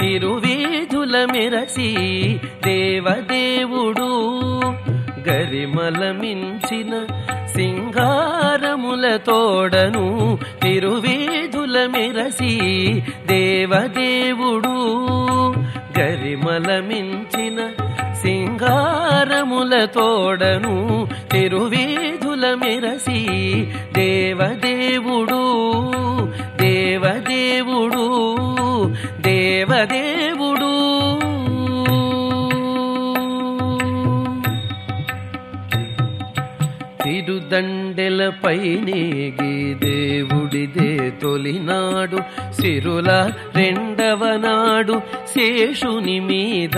తిరువీధుల మెరసి దేవదేవుడు గరిమల మించిన సింగారముల తోడను తిరువీధుల మెరసి దేవదేవుడు గరిమల మించిన సింగారముల తోడను తిరువీధుల మెరసి దేవదేవుడు దేవదేవుడు దేవదేవుడు తిరుదండెలపై నేగి దేవుడిదే తొలినాడు సిరుల రెండవ నాడు శేషుని మీద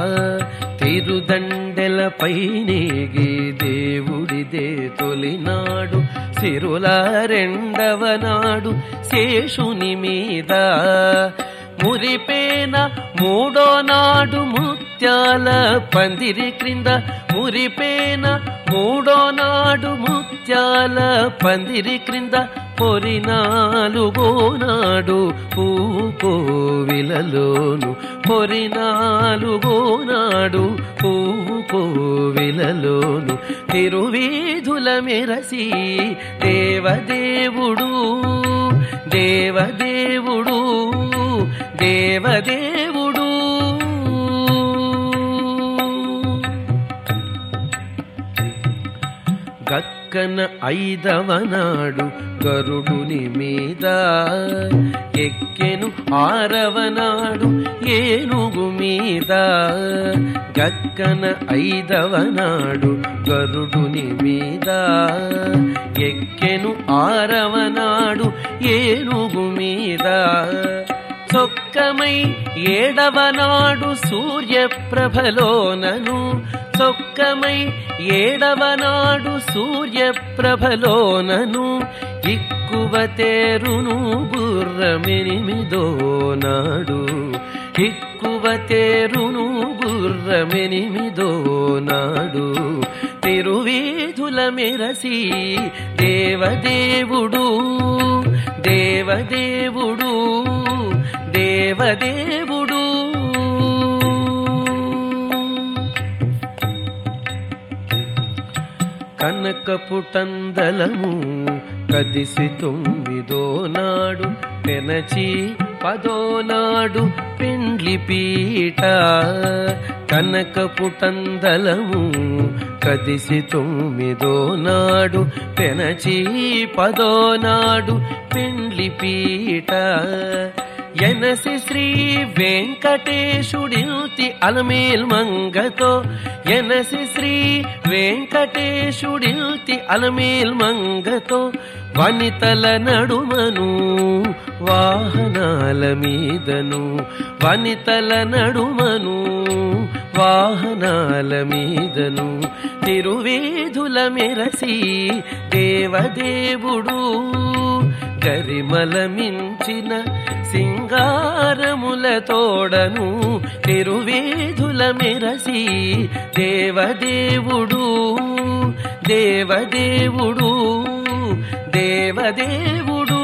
తిరుదండెలపై నేగి దేవుడిదే తొలినాడు సిరుల రెండవ నాడు శేషుని మీద మురిపేన మూడో నాడు ముత్యాల పందిరి క్రింద మురిపేన మూడో నాడు ముత్యాల పందిరి క్రింద పొరి నాలుగో నాడు పువ్వు కోవిలలోను పొరి నాలుగో నాడు పువ్వు కోవిలలోను తిరువీధుల మెరసి దేవదేవుడు దేవదేవుడు దేవదేవుడు గక్కన ఐదవ నాడు గరుడుని మీద ఎక్కెను ఆరవ నాడు ఏనుగు మీద గక్కన ఐదవ నాడు గరుడుని మీద ఎక్కెను ఆరవ నాడు ఏనుగు మీద చొక్కమై ఏడవ నాడు సూర్యప్రభలోనను చొక్కమై ఏడవ నాడు సూర్యప్రభలోనను ఎక్కువ తేరును గుర్రమెనిమిదో నాడు ఎక్కువ తేరును గుర్రమెనిమిదో నాడు తిరువీధుల మెరసి దేవదేవుడు దేవదేవుడు దేవదేవుడు కనకపుటందలము కదిసి తొమ్మిదో నాడు పెనచి పదో నాడు పెండ్లి పీట కనకపుటందలము కదిసి తొమ్మిదో నాడు పెనచి పదో నాడు పెండ్లి పీట ఎనసి శ్రీ వెంకటేశుడిల్తి అలమేల్ మంగతో ఎనసి శ్రీ వెంకటేశుడిల్తి అలమేల్ మంగతో వనితల నడుమను వాహనాల మీదను వనితల నడుమను వాహనాల మీదను తిరువేధుల మెరసి దేవదేవుడు గరిమల మించిన సింగారముల తోడను తిరువేధుల మెరసి దేవదేవుడు దేవదేవుడు దేవదేవుడు